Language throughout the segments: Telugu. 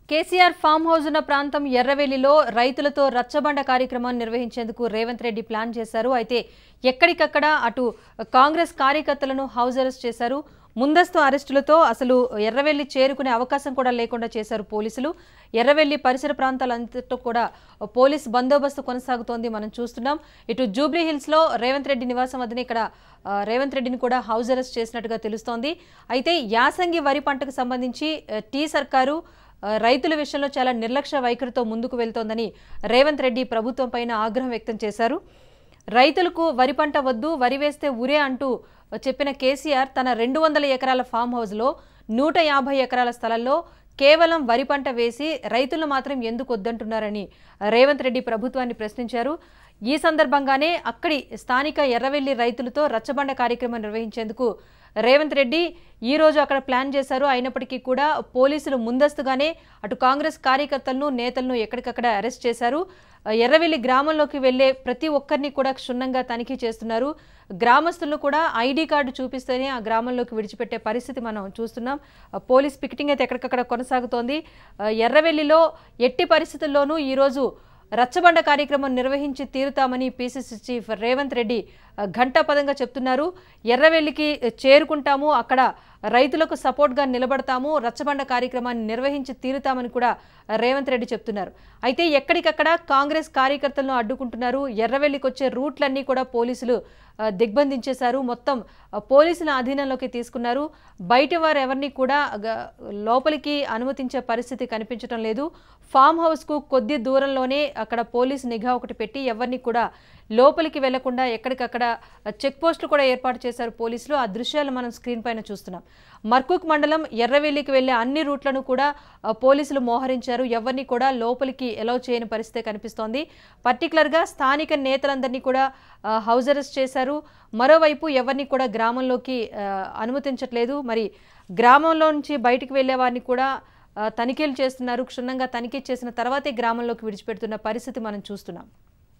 కేసీఆర్ ఫామ్ హౌస్ ఉన్న ప్రాంతం ఎర్రవెల్లిలో రైతులతో రచ్చబండ కార్యక్రమాన్ని నిర్వహించేందుకు రేవంత్ రెడ్డి ప్లాన్ చేశారు అయితే ఎక్కడికక్కడ అటు కాంగ్రెస్ కార్యకర్తలను హౌస్ అరెస్ట్ చేశారు ముందస్తు అరెస్టులతో అసలు ఎర్రవెల్లి చేరుకునే అవకాశం కూడా లేకుండా చేశారు పోలీసులు ఎర్రవెల్లి పరిసర ప్రాంతాలంతటా కూడా పోలీస్ బందోబస్తు కొనసాగుతోంది మనం చూస్తున్నాం ఇటు జూబ్లీ హిల్స్ లో రేవంత్ రెడ్డి నివాసం వద్దనే ఇక్కడ ఆ, రేవంత్ రెడ్డిని కూడా హౌస్ అరెస్ట్ చేసినట్టుగా తెలుస్తోంది అయితే యాసంగి వరి పంటకు సంబంధించి ఆ, టీ సర్కారు ఆ, రైతుల విషయంలో చాలా నిర్లక్ష్య వైఖరితో ముందుకు వెళ్తోందని రేవంత్ రెడ్డి ప్రభుత్వం పైన ఆగ్రహం వ్యక్తం చేశారు రైతులకు వరి పంట వద్దు వరి వేస్తే ఉరే అంటూ చెప్పిన కేసీఆర్ తన రెండు వందల ఎకరాల ఫామ్ హౌస్లో నూట యాభై ఎకరాల స్థలంలో కేవలం వరి పంట వేసి రైతులు మాత్రం ఎందుకు వద్దంటున్నారని రేవంత్ రెడ్డి ప్రభుత్వాన్ని ప్రశ్నించారు ఈ సందర్భంగానే అక్కడి స్థానిక ఎర్రవెల్లి రైతులతో రచ్చబండ కార్యక్రమం నిర్వహించేందుకు రేవంత్ రెడ్డి ఈ రోజు అక్కడ ప్లాన్ చేశారు అయినప్పటికీ కూడా పోలీసులు ముందస్తుగానే అటు కాంగ్రెస్ కార్యకర్తలను నేతలను ఎక్కడికక్కడ అరెస్ట్ చేశారు ఎర్రవెల్లి గ్రామంలోకి వెళ్లే ప్రతి ఒక్కరిని కూడా క్షుణ్ణంగా తనిఖీ చేస్తున్నారు గ్రామస్తులను కూడా ఐడి కార్డు చూపిస్తేనే ఆ గ్రామంలోకి విడిచిపెట్టే పరిస్థితి మనం చూస్తున్నాం ఆ, పోలీస్ పికెటింగ్ అయితే ఎక్కడికక్కడ కొనసాగుతోంది ఆ, ఎర్రవెల్లిలో ఎట్టి పరిస్థితుల్లోనూ ఈరోజు రచ్చబండ కార్యక్రమం నిర్వహించి తీరుతామని పీసీసీ చీఫ్ రేవంత్ రెడ్డి ఆ, ఘంటాపదంగా చెప్తున్నారు ఎర్రవెల్లికి చేరుకుంటాము అక్కడ రైతులకు సపోర్ట్గా నిలబడతాము రచ్చబండ కార్యక్రమాన్ని నిర్వహించి తీరుతామని కూడా రేవంత్ రెడ్డి చెప్తున్నారు అయితే ఎక్కడికక్కడ కాంగ్రెస్ కార్యకర్తలను అడ్డుకుంటున్నారు ఎర్రవెల్లికి వచ్చే రూట్లన్నీ కూడా పోలీసులు ఆ, దిగ్బంధించేశారు మొత్తం ఆ, పోలీసుల అధీనంలోకి తీసుకున్నారు బయట వారు ఎవరిని కూడా గ- లోపలికి అనుమతించే పరిస్థితి కనిపించడం లేదు ఫామ్ హౌస్కు కొద్ది దూరంలోనే అక్కడ పోలీసు నిఘా ఒకటి పెట్టి ఎవరిని కూడా లోపలికి వెళ్లకుండా ఎక్కడికక్కడ చెక్ పోస్టులు కూడా ఏర్పాటు చేశారు పోలీసులు ఆ దృశ్యాలు మనం స్క్రీన్ పైన చూస్తున్నాం మర్కుక్ మండలం ఎర్రవెల్లికి వెళ్లే అన్ని రూట్లను కూడా ఆ, పోలీసులు మోహరించారు ఎవరిని కూడా లోపలికి ఎలౌ చేయని పరిస్థితి కనిపిస్తోంది పర్టికులర్గా స్థానిక నేతలందరినీ కూడా ఆ, హౌస్ అరెస్ట్ చేశారు మరోవైపు ఎవరిని కూడా గ్రామంలోకి ఆ, అనుమతించట్లేదు మరి గ్రామంలో నుంచి బయటికి వెళ్లే వారిని కూడా ఆ, తనిఖీలు చేస్తున్నారు క్షుణ్ణంగా తనిఖీ చేసిన తర్వాతే గ్రామంలోకి విడిచిపెడుతున్న పరిస్థితి మనం చూస్తున్నాం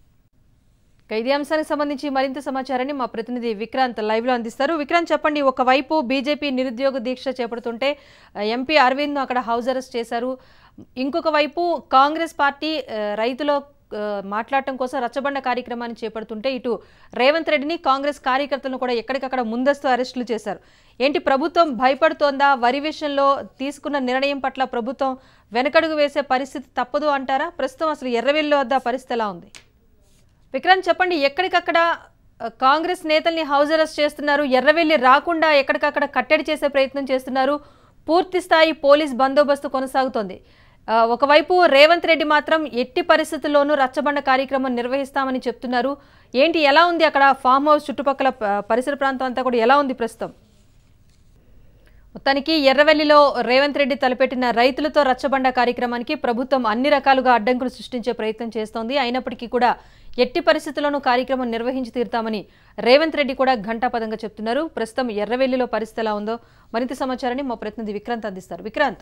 ఇక ఇదే అంశానికి సంబంధించి మరింత సమాచారాన్ని మా ప్రతినిధి విక్రాంత్ లైవ్ లో అందిస్తారు విక్రాంత్ చెప్పండి ఒకవైపు బీజేపీ నిరుద్యోగ దీక్ష చేపడుతుంటే ఆ, ఎంపీ అరవింద్ అక్కడ హౌస్ అరెస్ట్ చేశారు ఇంకొక వైపు కాంగ్రెస్ పార్టీ ఆ, రైతుల ఆ, మాట్లాడటం కోసం రచ్చబండ కార్యక్రమాన్ని చేపడుతుంటే ఇటు రేవంత్ రెడ్డిని కాంగ్రెస్ కార్యకర్తలను కూడా ఎక్కడికక్కడ ముందస్తు అరెస్టులు చేశారు ఏంటి ప్రభుత్వం భయపడుతోందా వరి విషయంలో తీసుకున్న నిర్ణయం పట్ల ప్రభుత్వం వెనకడుగు వేసే పరిస్థితి తప్పదు అంటారా ప్రస్తుతం అసలు ఎర్రవెల్లి వద్ద పరిస్థితి ఎలా ఉంది విక్రాంత్ చెప్పండి ఎక్కడికక్కడ ఆ, కాంగ్రెస్ నేతల్ని హౌస్ అరెస్ట్ చేస్తున్నారు ఎర్రవెల్లి రాకుండా ఎక్కడికక్కడ కట్టడి చేసే ప్రయత్నం చేస్తున్నారు పూర్తి స్థాయి పోలీస్ బందోబస్తు కొనసాగుతోంది ఆ, ఒకవైపు రేవంత్ రెడ్డి మాత్రం ఎట్టి పరిస్థితుల్లోనూ రచ్చబండ కార్యక్రమం నిర్వహిస్తామని చెప్తున్నారు ఏంటి ఎలా ఉంది అక్కడ ఫామ్ హౌస్ చుట్టుపక్కల ప- పరిసర ప్రాంతం అంతా కూడా ఎలా ఉంది ప్రస్తుతం మొత్తానికి ఎర్రవెల్లిలో రేవంత్ రెడ్డి తలపెట్టిన రైతులతో రచ్చబండ కార్యక్రమానికి ప్రభుత్వం అన్ని రకాలుగా అడ్డంకులు సృష్టించే ప్రయత్నం చేస్తోంది అయినప్పటికీ కూడా ఎట్టి పరిస్థితుల్లోనూ కార్యక్రమం నిర్వహించి తీరుతామని రేవంత్ రెడ్డి కూడా ఘంటాపదంగా చెప్తున్నారు ప్రస్తుతం ఎర్రవెల్లిలో పరిస్థితి ఎలా ఉందో మరింత సమాచారాన్ని మా ప్రతినిధి విక్రాంత్ అందిస్తారు విక్రాంత్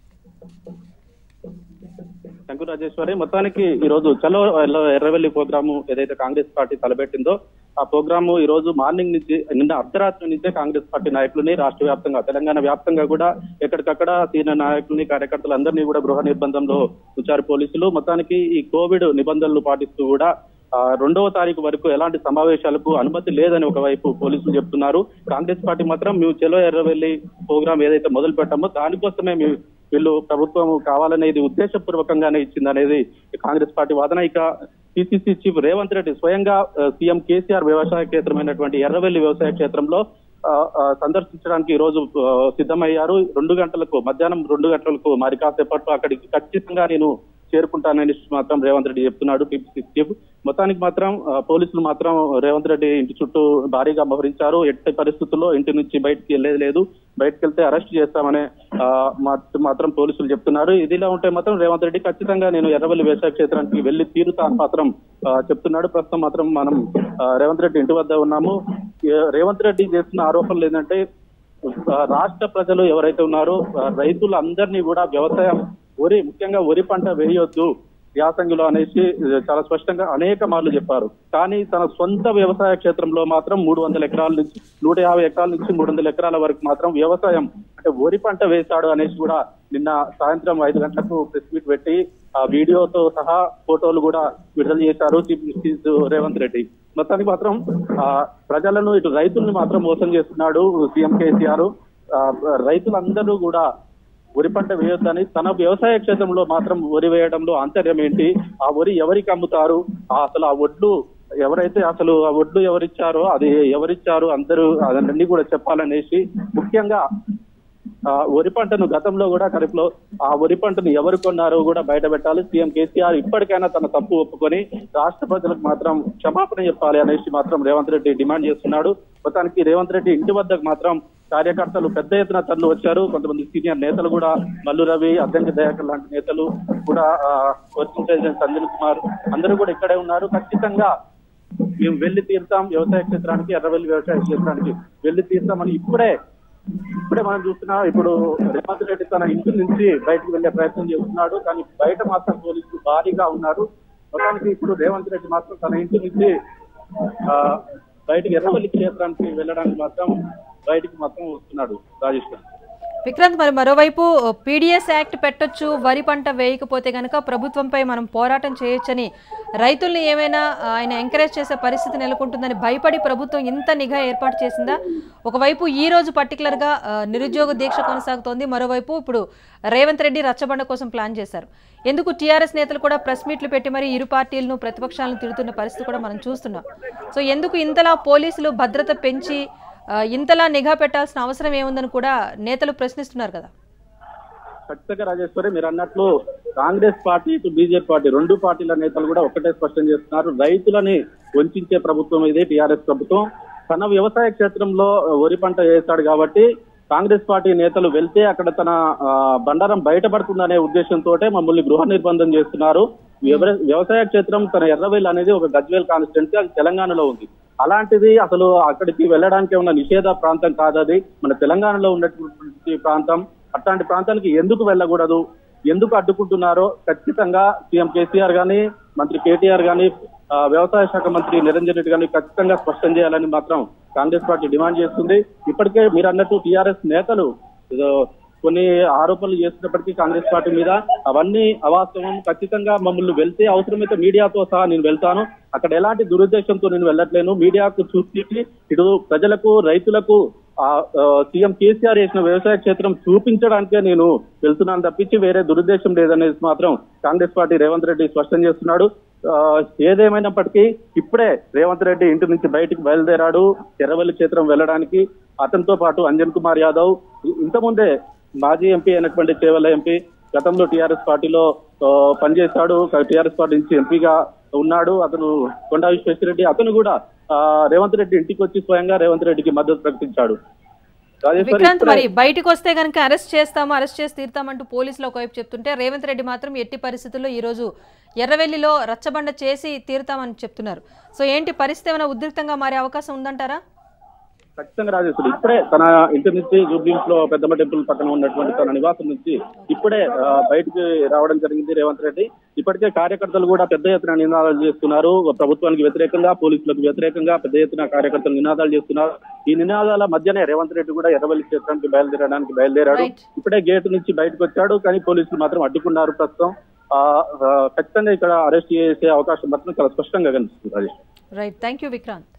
శంకర్ రాజేశ్వరి మొత్తానికి ఈ రోజు చలో ఎల్ల- ఎర్రవెల్లి ప్రోగ్రాము ఏదైతే కాంగ్రెస్ పార్టీ తలపెట్టిందో ఆ ప్రోగ్రాము ఈ రోజు మార్నింగ్ నుంచి నిన్న అర్ధరాత్రి నుంచే కాంగ్రెస్ పార్టీ నాయకులని రాష్ట్ర వ్యాప్తంగా తెలంగాణ వ్యాప్తంగా కూడా ఎక్కడికక్కడ సీనియర్ నాయకుల్ని కార్యకర్తలందరినీ కూడా గృహ నిర్బంధంలో ఉంచారు పోలీసులు మొత్తానికి ఈ కోవిడ్ నిబంధనలు పాటిస్తూ కూడా ఆ, రెండవ తారీఖు వరకు ఎలాంటి సమావేశాలకు అనుమతి లేదని ఒకవైపు పోలీసులు చెప్తున్నారు కాంగ్రెస్ పార్టీ మాత్రం మేము చెలో ఎర్రవెల్లి ప్రోగ్రాం ఏదైతే మొదలు పెట్టామో దానికోసమే మేము వీళ్ళు ప్రభుత్వం కావాలనేది ఉద్దేశపూర్వకంగానే ఇచ్చిందనేది కాంగ్రెస్ పార్టీ వాదన ఇక పిసిసి చీఫ్ రేవంత్ రెడ్డి స్వయంగా ఆ, సీఎం కేసీఆర్ వ్యవసాయ క్షేత్రమైనటువంటి ఎర్రవెల్లి వ్యవసాయ క్షేత్రంలో ఆ, ఆ, సందర్శించడానికి ఈ రోజు ఆ, సిద్ధమయ్యారు రెండు గంటలకు మధ్యాహ్నం రెండు గంటలకు మరి కాసేపట్లో అక్కడికి ఖచ్చితంగా నేను చేరుకుంటానని మాత్రం రేవంత్ రెడ్డి చెప్తున్నాడు పిపిసి చీఫ్ మొత్తానికి మాత్రం ఆ, పోలీసులు మాత్రం రేవంత్ రెడ్డి ఇంటి చుట్టూ భారీగా మోహరించారు ఎట్టి పరిస్థితుల్లో ఇంటి నుంచి బయటికి వెళ్ళేది లేదు బయటకు వెళ్తే అరెస్ట్ చేస్తామనే ఆ, మాత్- మాత్రం పోలీసులు చెప్తున్నారు ఇదిలా ఉంటే మాత్రం రేవంత్ రెడ్డి ఖచ్చితంగా నేను ఎర్రవల్లి వ్యవసాయ క్షేత్రానికి వెళ్లి తీరుతా అని మాత్రం ఆ, చెప్తున్నాడు ప్రస్తుతం మాత్రం మనం ఆ, రేవంత్ రెడ్డి ఇంటి వద్ద ఉన్నాము ఏ- రేవంత్ రెడ్డి చేస్తున్న ఆరోపణలు ఏంటంటే ఆ, రాష్ట్ర ప్రజలు ఎవరైతే ఉన్నారో ఆ, రైతులందరినీ కూడా వ్యవసాయం వరి ముఖ్యంగా వరి పంట వేయొద్దు యాసంగిలో అనేసి చాలా స్పష్టంగా అనేక మార్లు చెప్పారు కానీ తన సొంత వ్యవసాయ క్షేత్రంలో మాత్రం మూడు వందల ఎకరాల నుంచి నూట యాభై ఎకరాల నుంచి మూడు వందల ఎకరాల వరకు మాత్రం వ్యవసాయం అంటే వరి పంట వేశాడు అనేసి కూడా నిన్న సాయంత్రం ఐదు గంటలకు ప్రెస్ మీట్ పెట్టి ఆ వీడియోతో సహా ఫోటోలు కూడా విడుదల చేశారు చీఫ్ మినిస్టర్ రేవంత్ రెడ్డి మొత్తానికి మాత్రం ఆ ప్రజలను ఇటు రైతుల్ని మాత్రం మోసం చేస్తున్నాడు సీఎం కేసీఆర్ ఆ, రైతులందరూ కూడా వరి పంట వేయొద్దని తన వ్యవసాయ క్షేత్రంలో మాత్రం వరి వేయడంలో ఆంతర్యం ఏంటి ఆ వరి ఎవరికి అమ్ముతారు ఆ అసలు ఆ వడ్లు ఎవరైతే అసలు ఆ వడ్లు ఎవరిచ్చారో అది ఎవరిచ్చారు అందరూ అదన్నీ కూడా చెప్పాలనేసి ముఖ్యంగా ఆ వరి పంటను గతంలో కూడా ఖరీఫ్లో ఆ వరి పంటను ఎవరు కొన్నారో కూడా బయట పెట్టాలి సీఎం కేసీఆర్ ఇప్పటికైనా తన తప్పు ఒప్పుకొని రాష్ట్ర ప్రజలకు మాత్రం క్షమాపణ చెప్పాలి అనేసి మాత్రం రేవంత్ రెడ్డి డిమాండ్ చేస్తున్నాడు మొత్తానికి రేవంత్ రెడ్డి ఇంటి వద్దకు మాత్రం కార్యకర్తలు పెద్ద ఎత్తున తరలి వచ్చారు కొంతమంది సీనియర్ నేతలు కూడా మల్లు రవి అద్దంకి దయాకర్ లాంటి నేతలు కూడా ఆ, వర్కింగ్ ప్రెసిడెంట్ సంజయ్ కుమార్ అందరూ కూడా ఇక్కడే ఉన్నారు ఖచ్చితంగా మేము వెళ్లి తీరుతాం వ్యవసాయ క్షేత్రానికి ఎర్రవెల్లి వ్యవసాయ క్షేత్రానికి వెళ్లి తీరుతామని ఇప్పుడే ఇప్పుడే మనం చూస్తున్నాం ఇప్పుడు రేవంత్ రెడ్డి తన ఇంటి నుంచి బయటకు వెళ్లే ప్రయత్నం చేస్తున్నాడు కానీ బయట మాత్రం పోలీసులు భారీగా ఉన్నారు మొత్తానికి ఇప్పుడు రేవంత్ రెడ్డి మాత్రం తన ఇంటి నుంచి ఆ, బయటకు ఎర్రవల్లి క్షేత్రానికి వెళ్ళడానికి మాత్రం బయటికి మాత్రం వస్తున్నాడు రాజేష్ గారు విక్రాంత్ మరి మరోవైపు పీడిఎస్ యాక్ట్ పెట్టొచ్చు వరి పంట వేయకపోతే గనక ప్రభుత్వంపై మనం పోరాటం చేయొచ్చని రైతుల్ని ఏమైనా ఆయన ఎంకరేజ్ చేసే పరిస్థితి నెలకొంటుందని భయపడి ప్రభుత్వం ఇంత నిఘా ఏర్పాటు చేసిందా ఒకవైపు ఈ రోజు పర్టికులర్గా ఆ, నిరుద్యోగ దీక్ష కొనసాగుతోంది మరోవైపు ఇప్పుడు రేవంత్ రెడ్డి రచ్చబండ కోసం ప్లాన్ చేశారు ఎందుకు టీఆర్ఎస్ నేతలు కూడా ప్రెస్ మీట్లు పెట్టి మరి ఇరు పార్టీలను ప్రతిపక్షాలను తిడుతున్న పరిస్థితి కూడా మనం చూస్తున్నాం సో ఎందుకు ఇంతలా పోలీసులు భద్రత పెంచి ఆ, ఇంతలా నిఘా పెట్టాల్సిన అవసరం ఏముందని కూడా నేతలు ప్రశ్నిస్తున్నారు కదా ఖచ్చితంగా రాజేశ్వరి మీరు అన్నట్లు కాంగ్రెస్ పార్టీ ఇటు బీజేపీ పార్టీ రెండు పార్టీల నేతలు కూడా ఒకటే స్పష్టం చేస్తున్నారు రైతులని వంచే ప్రభుత్వం ఇదే టీఆర్ఎస్ ప్రభుత్వం తన వ్యవసాయ క్షేత్రంలో వరి పంట వేస్తాడు కాబట్టి కాంగ్రెస్ పార్టీ నేతలు వెళ్తే అక్కడ తన ఆ, బండారం బయటపడుతుందనే ఉద్దేశంతో మమ్మల్ని గృహ నిర్బంధం చేస్తున్నారు వ్యవ- వ్యవసాయ క్షేత్రం తన ఎర్రవేల్ అనేది ఒక గజ్వేల్ కాన్స్టిట్యున్సీ అది తెలంగాణలో ఉంది అలాంటిది అసలు అక్కడికి వెళ్ళడానికి ఉన్న నిషేధ ప్రాంతం కాదు అది మన తెలంగాణలో ఉన్నటువంటి ప్రాంతం అట్లాంటి ప్రాంతానికి ఎందుకు వెళ్ళకూడదు ఎందుకు అడ్డుకుంటున్నారో ఖచ్చితంగా సీఎం కేసీఆర్ గాని మంత్రి కేటీఆర్ గాని ఆ, వ్యవసాయ శాఖ మంత్రి నిరంజన్ రెడ్డి గాని ఖచ్చితంగా స్పష్టం చేయాలని మాత్రం కాంగ్రెస్ పార్టీ డిమాండ్ చేస్తుంది ఇప్పటికే మీరు అన్నట్టు టీఆర్ఎస్ నేతలు ఏదో కొన్ని ఆరోపణలు చేస్తున్నప్పటికీ కాంగ్రెస్ పార్టీ మీద అవన్నీ అవాస్తవం ఖచ్చితంగా మమ్మల్ని వెళ్తే అవసరమైతే మీడియాతో సహా నేను వెళ్తాను అక్కడ ఎలాంటి దురుద్దేశంతో నేను వెళ్ళట్లేను మీడియాకు చూసి ఇటు ప్రజలకు రైతులకు ఆ ఆ, సీఎం కేసీఆర్ చేసిన వ్యవసాయ క్షేత్రం చూపించడానికే నేను వెళ్తున్నాను తప్పించి వేరే దురుద్దేశం లేదనేది మాత్రం కాంగ్రెస్ పార్టీ రేవంత్ రెడ్డి స్పష్టం చేస్తున్నాడు ఆ, ఏదేమైనప్పటికీ ఇప్పుడే రేవంత్ రెడ్డి ఇంటి నుంచి బయటికి బయలుదేరాడు ఎర్రవల్లి క్షేత్రం వెళ్ళడానికి అతనితో పాటు అంజన్ కుమార్ యాదవ్ ఇంతకుముందే మాజీ ఎంపీ అయినటువంటి చేవల్ల ఎంపీ గతంలో టీఆర్ఎస్ పార్టీలో ఆ, పనిచేశాడు టీఆర్ఎస్ పార్టీ నుంచి ఎంపీగా ఉన్నాడు అతను కొండా విశ్వేశ్వరరెడ్డి అతను కూడా ఆ, రేవంత్ రెడ్డి ఇంటికి వచ్చి స్వయంగా రేవంత్ రెడ్డికి మద్దతు ప్రకటించాడు రాజేశ్వరి విక్రాంత్ ఇప్పుడే- మరి బయటకు వస్తే కనుక అరెస్ట్ చేస్తాము అరెస్ట్ చేసి తీరుతామంటూ పోలీసులు ఒకవైపు చెప్తుంటే రేవంత్ రెడ్డి మాత్రం ఎట్టి పరిస్థితుల్లో ఈ రోజు ఎర్రవెల్లిలో రచ్చబండ చేసి తీరుతామని చెప్తున్నారు సో ఏంటి పరిస్థితి ఏమైనా ఉద్రిక్తంగా మారే అవకాశం ఉందంటారా ఖచ్చితంగా రాజేశ్వరి ఇప్పుడే తన ఇంటి నుంచి జూబ్లీస్ లో పెద్దమ్మ టెంపుల్ పక్కన ఉన్నటువంటి తన నివాసం నుంచి ఇప్పుడే ఆ, బయటికి రావడం జరిగింది రేవంత్ రెడ్డి ఇప్పటికే కార్యకర్తలు కూడా పెద్ద ఎత్తున నినాదాలు చేస్తున్నారు ప్రభుత్వానికి వ్యతిరేకంగా పోలీసులకు వ్యతిరేకంగా పెద్ద ఎత్తున కార్యకర్తలు నినాదాలు చేస్తున్నారు ఈ నినాదాల మధ్యనే రేవంత్ రెడ్డి కూడా ఎర్రవల్లి క్షేత్రానికి బయలుదేరడానికి బయలుదేరాడు Right. ఇప్పుడే గేట్ నుంచి బయటకు వచ్చాడు కానీ పోలీసులు మాత్రం అడ్డుకున్నారు ప్రస్తుతం ఆ, ఆ, ఖచ్చితంగా ఇక్కడ అరెస్ట్ చేసే అవకాశం మాత్రం చాలా స్పష్టంగా కనిపిస్తుంది Rajesh right thank you Vikrant